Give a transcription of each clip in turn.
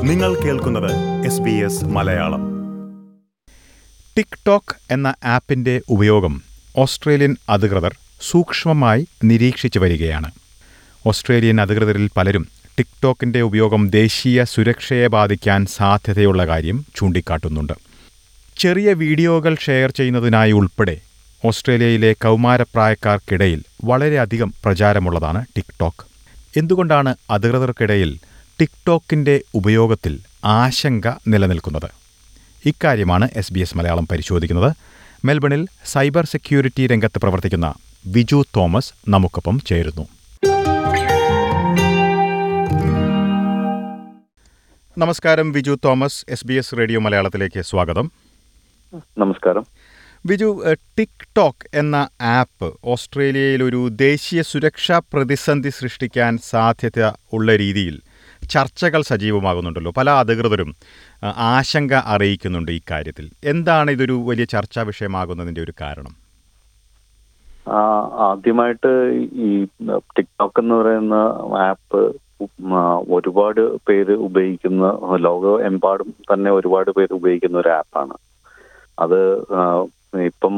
നിങ്ങൾ കേൾക്കുന്നത് S B S Malayalam TikTok എന്ന ആപ്പിന്റെ ഉപയോഗം ഓസ്ട്രേലിയൻ അധികൃതർ സൂക്ഷ്മമായി നിരീക്ഷിച്ചു വരികയാണ് ഓസ്ട്രേലിയൻ അധികൃതരിൽ പലരും ടിക്ടോക്കിന്റെ ഉപയോഗം ദേശീയ സുരക്ഷയെ ബാധിക്കാൻ സാധ്യതയുള്ള കാര്യം ചൂണ്ടിക്കാട്ടുന്നുണ്ട് ചെറിയ വീഡിയോകൾ ഷെയർ ചെയ്യുന്നതിനായി ഉൾപ്പെടെ ഓസ്ട്രേലിയയിലെ കൗമാരപ്രായക്കാർക്കിടയിൽ വളരെയധികം പ്രചാരമുള്ളതാണ് ടിക്ടോക്ക് എന്തുകൊണ്ടാണ് അധികൃതർക്കിടയിൽ ടിക്ടോക്കിന്റെ ഉപയോഗത്തിൽ ആശങ്ക നിലനിൽക്കുന്നത് ഇക്കാര്യമാണ് എസ് ബി എസ് മലയാളം പരിശോധിക്കുന്നത് മെൽബണിൽ സൈബർ സെക്യൂരിറ്റി രംഗത്ത് പ്രവർത്തിക്കുന്ന വിജു തോമസ് നമുക്കൊപ്പം ചേരുന്നു നമസ്കാരം Viju Thomas S B S radio മലയാളത്തിലേക്ക് സ്വാഗതം നമസ്കാരം വിജു എഹ്, ടിക്ടോക്ക് എന്ന ആപ്പ് ഓസ്ട്രേലിയയിൽ ഒരു ദേശീയ സുരക്ഷാ പ്രതിസന്ധി സൃഷ്ടിക്കാൻ സാധ്യത ഉള്ള രീതിയിൽ ചർച്ചകൾ സജീവമാകുന്നുണ്ടല്ലോ പല അധികൃതരും അഹ്, ആശങ്ക അറിയിക്കുന്നുണ്ട് ഈ കാര്യത്തിൽ എന്താണ് ഇതൊരു വലിയ ചർച്ചാ വിഷയമാകുന്നതിൻ്റെ ഒരു കാരണം ആ, ആദ്യമായിട്ട് ഈ ടിക്ടോക്ക് എന്ന് പറയുന്ന ആപ്പ് ഒരുപാട് പേര് ഉപയോഗിക്കുന്ന ലോകമെമ്പാടും തന്നെ ഒരുപാട് പേര് ഉപയോഗിക്കുന്ന ഒരു ആപ്പാണ് അത് ആ, ഇപ്പം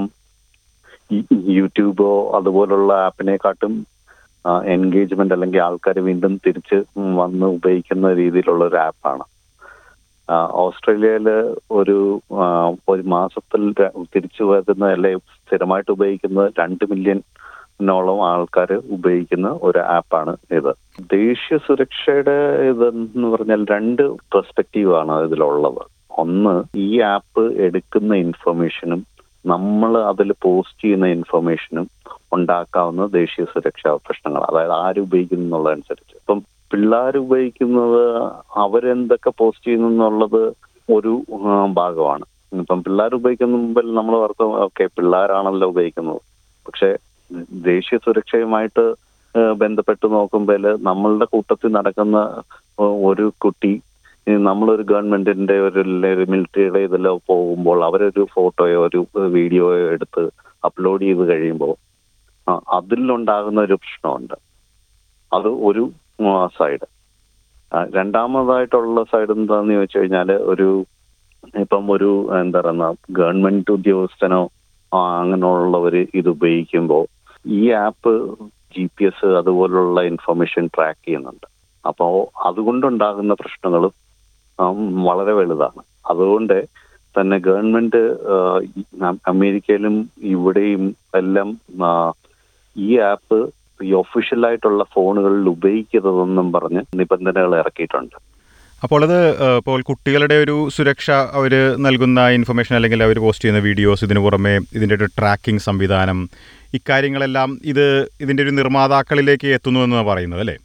ഈ യൂട്യൂബോ അതുപോലുള്ള ആപ്പിനെക്കാട്ടും എൻഗേജ്മെന്റ് അല്ലെങ്കിൽ ആൾക്കാർ വീണ്ടും തിരിച്ച് വന്ന് ഉപയോഗിക്കുന്ന രീതിയിലുള്ള ഒരു ആപ്പാണ് ആ, ഓസ്ട്രേലിയയില് ഒരു ആ, ഒരു മാസത്തിൽ ര- തിരിച്ചു വരുന്ന അല്ലെ സ്ഥിരമായിട്ട് ഉപയോഗിക്കുന്ന രണ്ട് മില്യണോളം ആൾക്കാർ ഉപയോഗിക്കുന്ന ഒരു ആപ്പാണ് ഇത് ദേശീയ സുരക്ഷയുടെ ഇതെന്ന് പറഞ്ഞാൽ രണ്ട് പെർസ്പെക്റ്റീവ് ആണ് ഇതിലുള്ളത് ഒന്ന് ഈ ആപ്പ് എടുക്കുന്ന ഇൻഫർമേഷനും നമ്മൾ അതിൽ പോസ്റ്റ് ചെയ്യുന്ന ഇൻഫർമേഷനും ഉണ്ടാക്കാവുന്ന ദേശീയ സുരക്ഷാ പ്രശ്നങ്ങൾ അതായത് ആര് ഉപയോഗിക്കുന്നു എന്നുള്ളതനുസരിച്ച് ഇപ്പം പിള്ളേർ ഉപയോഗിക്കുന്നത് അവരെന്തൊക്കെ പോസ്റ്റ് ചെയ്യുന്നു എന്നുള്ളത് ഒരു ആ, ഭാഗമാണ് ഇപ്പം പിള്ളേർ ഉപയോഗിക്കുന്ന മുമ്പിൽ നമ്മൾ ഓർക്കും ഓക്കെ പിള്ളേരാണല്ലോ ഉപയോഗിക്കുന്നത് പക്ഷെ ദേശീയ സുരക്ഷയുമായിട്ട് ആ, ബന്ധപ്പെട്ട് നോക്കുമ്പോൾ നമ്മളുടെ കൂട്ടത്തിൽ നടക്കുന്ന ആ, ഒരു കുട്ടി ഈ നമ്മളൊരു ഗവൺമെന്റിന്റെ ഒരു മിലിറ്ററിയുടെ ഇതിലോ പോകുമ്പോൾ അവരൊരു ഫോട്ടോയോ ഒരു വീഡിയോയോ എടുത്ത് അപ്ലോഡ് ചെയ്ത് കഴിയുമ്പോൾ ആ, അതിലുണ്ടാകുന്ന ഒരു പ്രശ്നമുണ്ട് അത് ഒരു സൈഡ് രണ്ടാമതായിട്ടുള്ള സൈഡ് എന്താന്ന് ചോദിച്ചു കഴിഞ്ഞാല് ഒരു ഇപ്പം ഒരു എന്താ പറയുന്ന ഗവൺമെന്റ് ഉദ്യോഗസ്ഥനോ ആ, അങ്ങനെയുള്ളവർ ഇത് ഉപയോഗിക്കുമ്പോൾ ഈ ആപ്പ് ജി പി എസ് അതുപോലുള്ള ഇൻഫർമേഷൻ ട്രാക്ക് ചെയ്യുന്നുണ്ട് അപ്പോൾ അതുകൊണ്ടുണ്ടാകുന്ന പ്രശ്നങ്ങളും ആം, വളരെ വലുതാണ് അതുകൊണ്ട് തന്നെ ഗവൺമെന്റ് ആ, ഈ അമേരിക്കയിലും ഇവിടെയും എല്ലാം ആ, ഈ ആപ്പ് ഈ ഒഫീഷ്യലായിട്ടുള്ള ഫോണുകളിൽ ഉപയോഗിക്കരുതെന്നും പറഞ്ഞ് നിബന്ധനകൾ ഇറക്കിയിട്ടുണ്ട് അപ്പോൾ അത് ഏഹ്, ഇപ്പോൾ കുട്ടികളുടെ ഒരു സുരക്ഷ അവർ നൽകുന്ന ഇൻഫർമേഷൻ അല്ലെങ്കിൽ അവർ പോസ്റ്റ് ചെയ്യുന്ന വീഡിയോസ് ഇതിനു പുറമെ ഇതിൻ്റെ ഒരു ട്രാക്കിംഗ് സംവിധാനം ഇക്കാര്യങ്ങളെല്ലാം ഇത് ഇതിൻ്റെ ഒരു നിർമ്മാതാക്കളിലേക്ക് എത്തുന്നു എന്നാണ് പറയുന്നത് അല്ലേ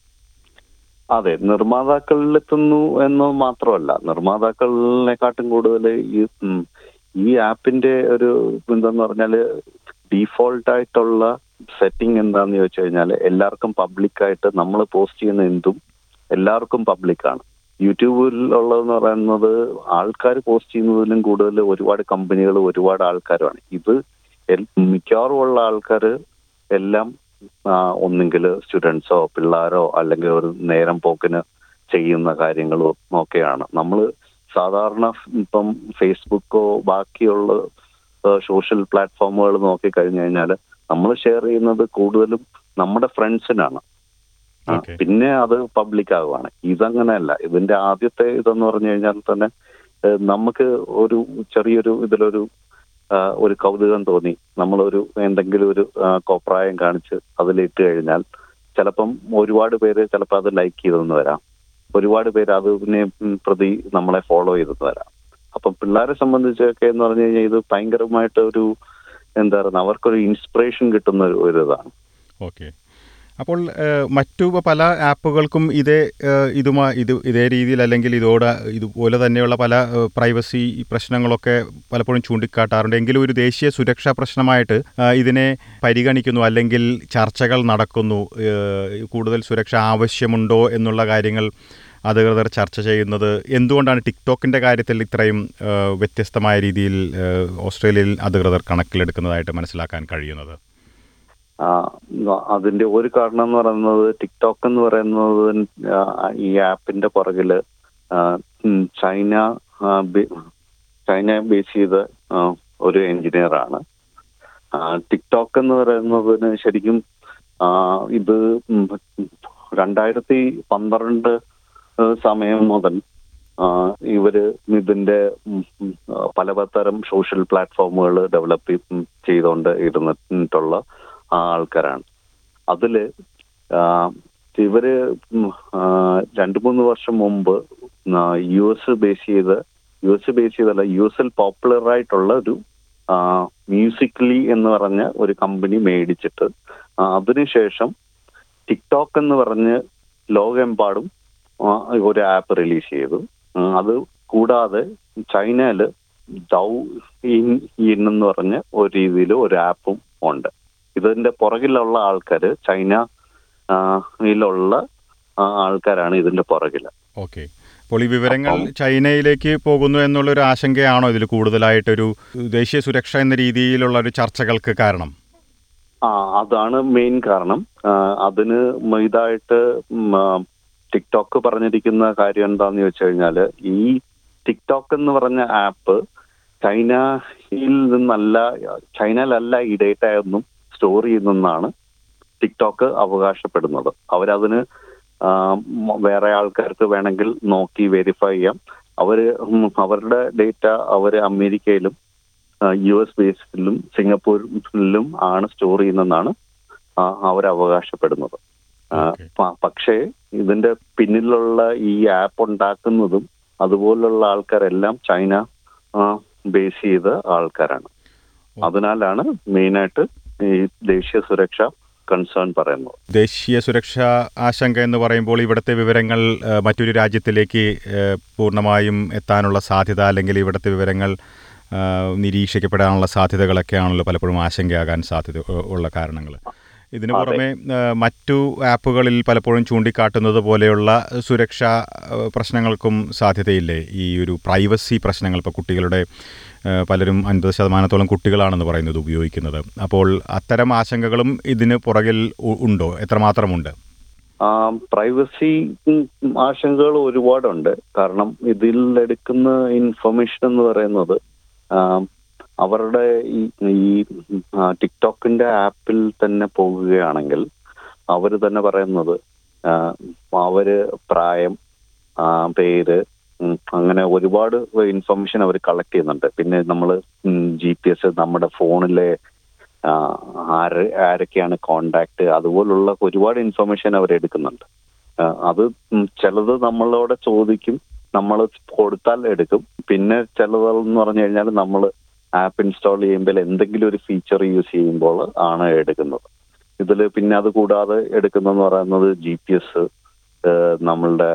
അതെ നിർമ്മാതാക്കളിലെത്തുന്നു എന്ന് മാത്രമല്ല നിർമ്മാതാക്കളിനെക്കാട്ടും കൂടുതൽ ഈ ഉം, ഈ ആപ്പിന്റെ ഒരു എന്താന്ന് പറഞ്ഞാല് ഡീഫോൾട്ട് ആയിട്ടുള്ള സെറ്റിംഗ് എന്താന്ന് ചോദിച്ചു കഴിഞ്ഞാൽ എല്ലാവർക്കും പബ്ലിക്കായിട്ട് നമ്മൾ പോസ്റ്റ് ചെയ്യുന്ന എന്തും എല്ലാവർക്കും പബ്ലിക്കാണ് യൂട്യൂബിൽ ഉള്ളതെന്ന് പറയുന്നത് ആൾക്കാർ പോസ്റ്റ് ചെയ്യുന്നതിലും കൂടുതൽ ഒരുപാട് കമ്പനികൾ ഒരുപാട് ആൾക്കാരുമാണ് ഇത് എൽ- മിക്കവാറും ഉള്ള ആൾക്കാർ എല്ലാം ഒന്നെങ്കിൽ സ്റ്റുഡൻസോ പിള്ളേരോ അല്ലെങ്കിൽ ഒരു നേരം പോക്കിന് ചെയ്യുന്ന കാര്യങ്ങളും ഒക്കെയാണ് നമ്മൾ സാധാരണ ഇപ്പം ഫേസ്ബുക്കോ ബാക്കിയുള്ള സോഷ്യൽ പ്ലാറ്റ്ഫോമുകൾ നോക്കി കഴിഞ്ഞു കഴിഞ്ഞാൽ നമ്മൾ ഷെയർ ചെയ്യുന്നത് കൂടുതലും നമ്മുടെ ഫ്രണ്ട്സിനാണ് ആ, ഓക്കെ പിന്നെ അത് പബ്ലിക് ആകുവാണ് ഇതങ്ങനെയല്ല ഇതിന്റെ ആദ്യത്തെ ഇതെന്ന് പറഞ്ഞു കഴിഞ്ഞാൽ തന്നെ ഏഹ്, നമുക്ക് ഒരു ചെറിയൊരു ഇതിലൊരു ആ, ഒരു കൗതുകം തോന്നി നമ്മളൊരു എന്തെങ്കിലും ഒരു ആ, കോപ്രായം കാണിച്ച് അതിലിട്ട് കഴിഞ്ഞാൽ ചിലപ്പം ഒരുപാട് പേര് ചിലപ്പോൾ അത് ലൈക്ക് ചെയ്തെന്ന് വരാം ഒരുപാട് പേര് അതിനെ ഉം, പ്രതി നമ്മളെ ഫോളോ ചെയ്തെന്ന് വരാം അപ്പം പിള്ളേരെ സംബന്ധിച്ചൊക്കെ എന്ന് പറഞ്ഞു കഴിഞ്ഞാൽ ഇത് ഭയങ്കരമായിട്ട് ഒരു എന്താ പറയുക അവർക്കൊരു ഇൻസ്പിറേഷൻ കിട്ടുന്ന ഒരു ഒരു ഇതാണ് ഓക്കെ അപ്പോൾ ഏഹ്, മറ്റു പല ആപ്പുകൾക്കും ഇതേ ഏഹ്, ഇതുമാ ഇത് ഇതേ രീതിയിൽ അല്ലെങ്കിൽ ഇതോട് ഇതുപോലെ തന്നെയുള്ള പല ഏഹ്, പ്രൈവസി പ്രശ്നങ്ങളൊക്കെ പലപ്പോഴും ചൂണ്ടിക്കാട്ടാറുണ്ട് എങ്കിലും ഒരു ദേശീയ സുരക്ഷാ പ്രശ്നമായിട്ട് ഏഹ്, ഇതിനെ പരിഗണിക്കുന്നു അല്ലെങ്കിൽ ചർച്ചകൾ നടക്കുന്നു ഏഹ്, കൂടുതൽ സുരക്ഷ ആവശ്യമുണ്ടോ എന്നുള്ള കാര്യങ്ങൾ അധികൃതർ ചർച്ച ചെയ്യുന്നത് എന്തുകൊണ്ടാണ് ടിക്ടോക്കിൻ്റെ കാര്യത്തിൽ ഇത്രയും ഏഹ്, വ്യത്യസ്തമായ രീതിയിൽ ഏഹ്, ഓസ്ട്രേലിയയിൽ അധികൃതർ കണക്കിലെടുക്കുന്നതായിട്ട് മനസ്സിലാക്കാൻ കഴിയുന്നത് ആ, അതിന്റെ ഒരു കാരണം എന്ന് പറയുന്നത് ടിക്ടോക്ക് എന്ന് പറയുന്നത് ആ, ഈ ആപ്പിന്റെ പുറകില് ആ, ഉം, ചൈന ആ, ബെ- ചൈന ബേസ് ചെയ്ത ആ, ഒരു എഞ്ചിനീയർ ആണ് ആ, ടിക്ടോക്ക് എന്ന് പറയുന്നതിന് ശരിക്കും ആ, ഇത് ഉം, രണ്ടായിരത്തി പന്ത്രണ്ട് സമയം മുതൽ ആ, ഇവര് ഇതിന്റെ ഉം, ഉം, പലതരം സോഷ്യൽ പ്ലാറ്റ്ഫോമുകൾ ഡെവലപ്പ് ചെയ്തുകൊണ്ട് ഇരുന്നിട്ടുള്ള ആൾക്കാരാണ് അതില് ആ, ഇവര് ഉം, ആ, രണ്ടു മൂന്ന് വർഷം മുമ്പ് യു എസ് ബേസ് ചെയ്ത് യു എസ് ബേസ് ചെയ്തല്ല യു എസിൽ പോപ്പുലർ ആയിട്ടുള്ള ഒരു മ്യൂസിക്കലി എന്ന് പറഞ്ഞ ഒരു കമ്പനി മേടിച്ചിട്ട് ആ, അതിനുശേഷം ടിക്ടോക്ക് എന്ന് പറഞ്ഞ് ലോകമെമ്പാടും ആ, ഒരു ആപ്പ് റിലീസ് ചെയ്തു ആ, അത് കൂടാതെ ചൈനയില് ദൗ ഇൻ ഇൻ എന്ന് പറഞ്ഞ ഒരു രീതിയിൽ ഒരു ആപ്പും ഉണ്ട് ഇതിന്റെ പുറകിലുള്ള ആൾക്കാര് ചൈന ആ, യിലുള്ള ആ, ആൾക്കാരാണ് ഇതിന്റെ പുറകില് ഓക്കെ അപ്പോൾ ഈ വിവരങ്ങൾ അപ്പം- ചൈനയിലേക്ക് പോകുന്നു എന്നുള്ളൊരു ആശങ്കയാണോ ഇതിൽ കൂടുതലായിട്ടൊരു ദേശീയ സുരക്ഷ എന്ന രീതിയിലുള്ള ഒരു ചർച്ചകൾക്ക് കാരണം ആ അതാണ് മെയിൻ കാരണം ആ, അതിന് ഇതായിട്ട് ഉം, ആ, ടിക്ടോക്ക് പറഞ്ഞിരിക്കുന്ന കാര്യം എന്താന്ന് ചോദിച്ചു കഴിഞ്ഞാല് ഈ ടിക്ടോക്ക് എന്ന് പറഞ്ഞ ആപ്പ് ചൈനയിൽ നിന്നല്ല ചൈനയിലല്ല ഈ ഡേറ്റ ഒന്നും സ്റ്റോർ ചെയ്യുന്നെന്നാണ് ടിക്ടോക്ക് അവകാശപ്പെടുന്നത് അവരതിന് ആ, മ- വേറെ ആൾക്കാർക്ക് വേണമെങ്കിൽ നോക്കി വെരിഫൈ ചെയ്യാം അവര് ഉം, അവരുടെ ഡേറ്റ അവര് അമേരിക്കയിലും യു എസ് ബേസിലും സിംഗപ്പൂരിലും ആണ് സ്റ്റോർ ചെയ്യുന്നതെന്നാണ് അവർ അവകാശപ്പെടുന്നത് ആ, ഓക്കെ. പ- പക്ഷേ ഇതിന്റെ പിന്നിലുള്ള ഈ ആപ്പ് ഉണ്ടാക്കുന്നതും അതുപോലുള്ള ആൾക്കാരെല്ലാം ചൈന ബേസ് ചെയ്ത ആൾക്കാരാണ് അതിനാലാണ് മെയിനായിട്ട് ഈ ദേശീയ സുരക്ഷ കൺസേൺ പറയുന്നത് ദേശീയ സുരക്ഷാ ആശങ്ക എന്ന് പറയുമ്പോൾ ഇവിടുത്തെ വിവരങ്ങൾ ആ, മറ്റൊരു രാജ്യത്തിലേക്ക് ആ, പൂർണ്ണമായും എത്താനുള്ള സാധ്യത അല്ലെങ്കിൽ ഇവിടുത്തെ വിവരങ്ങൾ ആ, നിരീക്ഷിക്കപ്പെടാനുള്ള സാധ്യതകളൊക്കെയാണല്ലോ പലപ്പോഴും ആശങ്കയാകാൻ സാധ്യത ഉ- ഉള്ള കാരണങ്ങൾ ഇതിനു അതെ. പുറമെ ആ, മറ്റു ആപ്പുകളിൽ പലപ്പോഴും ചൂണ്ടിക്കാട്ടുന്നത് പോലെയുള്ള സുരക്ഷാ ആ, പ്രശ്നങ്ങൾക്കും സാധ്യതയില്ലേ ഈ ഒരു പ്രൈവസി പ്രശ്നങ്ങൾ ഇപ്പോൾ കുട്ടികളുടെ ആ, പലരും അൻപത് ശതമാനത്തോളം കുട്ടികളാണെന്ന് പറയുന്നത് ഉപയോഗിക്കുന്നത് അപ്പോൾ അത്തരം ആശങ്കകളും ഇതിന് പുറകിൽ ഉ- ഉണ്ടോ എത്രമാത്രമുണ്ട് പ്രൈവസി ആശങ്കകൾ ഒരുപാടുണ്ട് കാരണം ഇതിൽ എടുക്കുന്ന ഇൻഫർമേഷൻ എന്ന് പറയുന്നത് ആ, അവരുടെ ഈ ഈ ആ, ടിക്ടോക്കിന്റെ ആപ്പിൽ തന്നെ പോകുകയാണെങ്കിൽ അവർ തന്നെ പറയുന്നത് ആ, അവര് പ്രായം ആ, പേര് ഉം, അങ്ങനെ ഒരുപാട് ഇൻഫർമേഷൻ അവർ കളക്ട് ചെയ്യുന്നുണ്ട് പിന്നെ നമ്മൾ ജി പി എസ് നമ്മുടെ ഫോണിലെ ആ, ആര് ആരൊക്കെയാണ് കോണ്ടാക്ട് അതുപോലുള്ള ഒരുപാട് ഇൻഫർമേഷൻ അവർ എടുക്കുന്നുണ്ട് ആ, അത് ഉം ചിലത് നമ്മളോട് ചോദിക്കും നമ്മൾ കൊടുത്താൽ എടുക്കും പിന്നെ ചിലതെന്ന് പറഞ്ഞു കഴിഞ്ഞാൽ നമ്മൾ ആപ്പ് ഇൻസ്റ്റാൾ ചെയ്യുമ്പോൾ എന്തെങ്കിലും ഒരു ഫീച്ചർ യൂസ് ചെയ്യുമ്പോൾ ആണ് എടുക്കുന്നത് ഇതിൽ പിന്നെ അത് കൂടാതെ എടുക്കുന്നതെന്ന് പറയുന്നത് ജി പി എസ് നമ്മളുടെ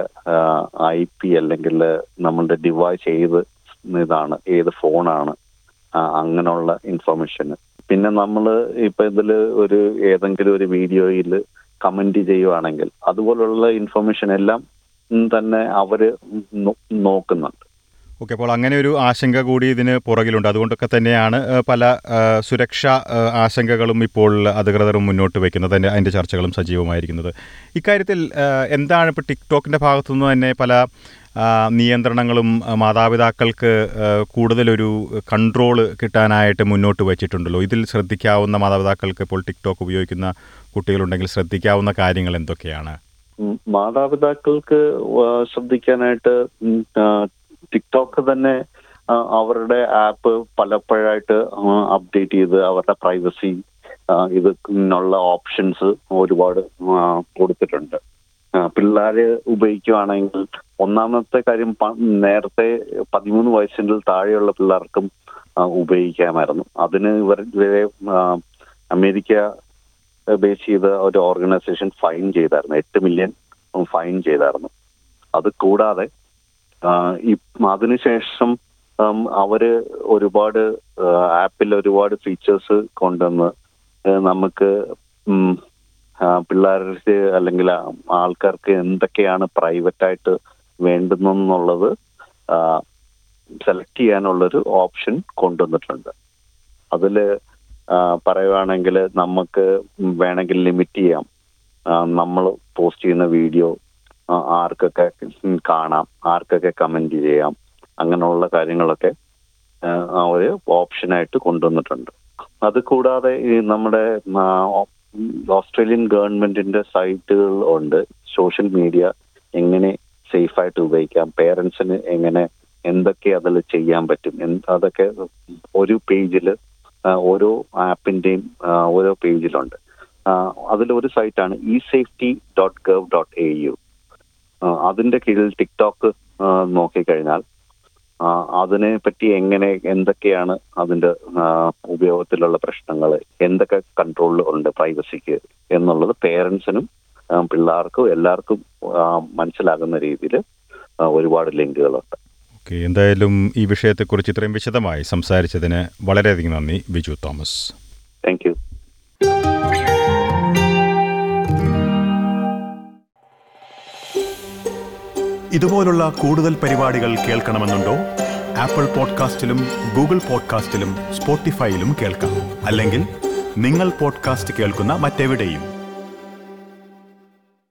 ഐ പി അല്ലെങ്കിൽ നമ്മളുടെ ഡിവൈസ് ഏത് ഇതാണ് ഏത് ഫോണാണ് അങ്ങനെയുള്ള ഇൻഫർമേഷൻ പിന്നെ നമ്മൾ ഇപ്പൊ ഇതിൽ ഒരു ഏതെങ്കിലും ഒരു വീഡിയോയിൽ കമന്റ് ചെയ്യുവാണെങ്കിൽ അതുപോലുള്ള ഇൻഫർമേഷൻ എല്ലാം ഉം തന്നെ അവര് നോ- നോക്കുന്നുണ്ട് ഓക്കെ അപ്പോൾ അങ്ങനെ ഒരു ആശങ്ക കൂടി ഇതിന് പുറകിലുണ്ട് അതുകൊണ്ടൊക്കെ തന്നെയാണ് ആ, പല ആ, സുരക്ഷാ ആ, ആശങ്കകളും ഇപ്പോൾ അധികൃതരും മുന്നോട്ട് വയ്ക്കുന്നത് അതിൻ്റെ അതിൻ്റെ ചർച്ചകളും സജീവമായിരിക്കുന്നത് ഇക്കാര്യത്തിൽ ആ, എന്താണ് ഇപ്പോൾ ടിക്ടോക്കിൻ്റെ ഭാഗത്തുനിന്ന് തന്നെ പല ആ, നിയന്ത്രണങ്ങളും ആ, മാതാപിതാക്കൾക്ക് ആ, കൂടുതലൊരു കൺട്രോൾ കിട്ടാനായിട്ട് മുന്നോട്ട് വച്ചിട്ടുണ്ടല്ലോ ഇതിൽ ശ്രദ്ധിക്കാവുന്ന മാതാപിതാക്കൾക്ക് ഇപ്പോൾ ടിക്ടോക്ക് ഉപയോഗിക്കുന്ന കുട്ടികളുണ്ടെങ്കിൽ ശ്രദ്ധിക്കാവുന്ന കാര്യങ്ങൾ എന്തൊക്കെയാണ് ഉം, മാതാപിതാക്കൾക്ക് ആ, ശ്രദ്ധിക്കാനായിട്ട് ഉം, ആ, ടിക്ടോക്ക് തന്നെ ആ, അവരുടെ ആപ്പ് പലപ്പോഴായിട്ട് അപ്ഡേറ്റ് ചെയ്ത് അവരുടെ പ്രൈവസി ഇതിനുള്ള ഓപ്ഷൻസ് ഒരുപാട് ആ, കൊടുത്തിട്ടുണ്ട് ആ, പിള്ളേര് ഉപയോഗിക്കുവാണെങ്കിൽ ഒന്നാമത്തെ കാര്യം പ- നേരത്തെ പതിമൂന്ന് വയസ്സിൻ്റെ താഴെയുള്ള പിള്ളേർക്കും ആ, ഉപയോഗിക്കാമായിരുന്നു അതിന് ഇവർ ഇവരെ ആ, അമേരിക്ക ബേസ് ചെയ്ത ഒരു ഓർഗനൈസേഷൻ ഫൈൻ ചെയ്തായിരുന്നു എട്ട് മില്യൺ ഫൈൻ ചെയ്തായിരുന്നു അത് കൂടാതെ ആ, ഈ അതിനുശേഷം ഉം, അവര് ഒരുപാട് ആപ്പിൽ ഒരുപാട് ഫീച്ചേഴ്സ് കൊണ്ടുവന്ന് ആ, നമുക്ക് ഉം, ആ, പിള്ളേർക്ക് അല്ലെങ്കിൽ ആ ആൾക്കാർക്ക് എന്തൊക്കെയാണ് പ്രൈവറ്റ് ആയിട്ട് വേണ്ടുന്നെന്നുള്ളത് സെലക്ട് ചെയ്യാനുള്ളൊരു ഓപ്ഷൻ കൊണ്ടുവന്നിട്ടുണ്ട് അതില് ആ, പറയുവാണെങ്കിൽ നമുക്ക് വേണമെങ്കിൽ ലിമിറ്റ് ചെയ്യാം നമ്മൾ പോസ്റ്റ് ചെയ്യുന്ന വീഡിയോ ആ, ആർക്കൊക്കെ ഉം, കാണാം ആർക്കൊക്കെ കമന്റ് ചെയ്യാം അങ്ങനെയുള്ള കാര്യങ്ങളൊക്കെ ആ, ആ ഒരു ഓപ്ഷനായിട്ട് കൊണ്ടുവന്നിട്ടുണ്ട് അത് കൂടാതെ ഈ നമ്മുടെ ആ, ഓസ്ട്രേലിയൻ ഗവൺമെന്റിന്റെ സൈറ്റുകൾ ഉണ്ട് സോഷ്യൽ മീഡിയ എങ്ങനെ സേഫ് ആയിട്ട് ഉപയോഗിക്കാം പേരൻസിന് എങ്ങനെ എന്തൊക്കെ അതിൽ ചെയ്യാൻ പറ്റും എന്ത് അതൊക്കെ ഒരു പേജിൽ ഓരോ ആപ്പിന്റെയും ഓരോ പേജിലുണ്ട് അതിലൊരു സൈറ്റാണ് e safety dot gov dot A U അതിന്റെ കീഴിൽ ടിക്ടോക്ക് ആ, നോക്കിക്കഴിഞ്ഞാൽ ആ, അതിനെ പറ്റി എങ്ങനെ എന്തൊക്കെയാണ് അതിന്റെ ആ, ഉപയോഗത്തിലുള്ള പ്രശ്നങ്ങൾ എന്തൊക്കെ കൺട്രോൾ ഉണ്ട് പ്രൈവസിക്ക് എന്നുള്ളത് പേരൻസിനും പിള്ളേർക്കും എല്ലാവർക്കും ആ, മനസ്സിലാകുന്ന രീതിയിൽ ഒരുപാട് ലിങ്കുകളുണ്ട് ഓക്കെ എന്തായാലും ഈ വിഷയത്തെക്കുറിച്ച് ഇത്രയും വിശദമായി സംസാരിച്ചതിന് വളരെയധികം നന്ദി ബിജു തോമസ് താങ്ക് യു ഇതുപോലുള്ള കൂടുതൽ പരിപാടികൾ കേൾക്കണമെന്നുണ്ടോ ആപ്പിൾ പോഡ്കാസ്റ്റിലും ഗൂഗിൾ പോഡ്കാസ്റ്റിലും സ്പോട്ടിഫൈയിലും കേൾക്കാം അല്ലെങ്കിൽ നിങ്ങൾ പോഡ്കാസ്റ്റ് കേൾക്കുന്ന മറ്റെവിടെയും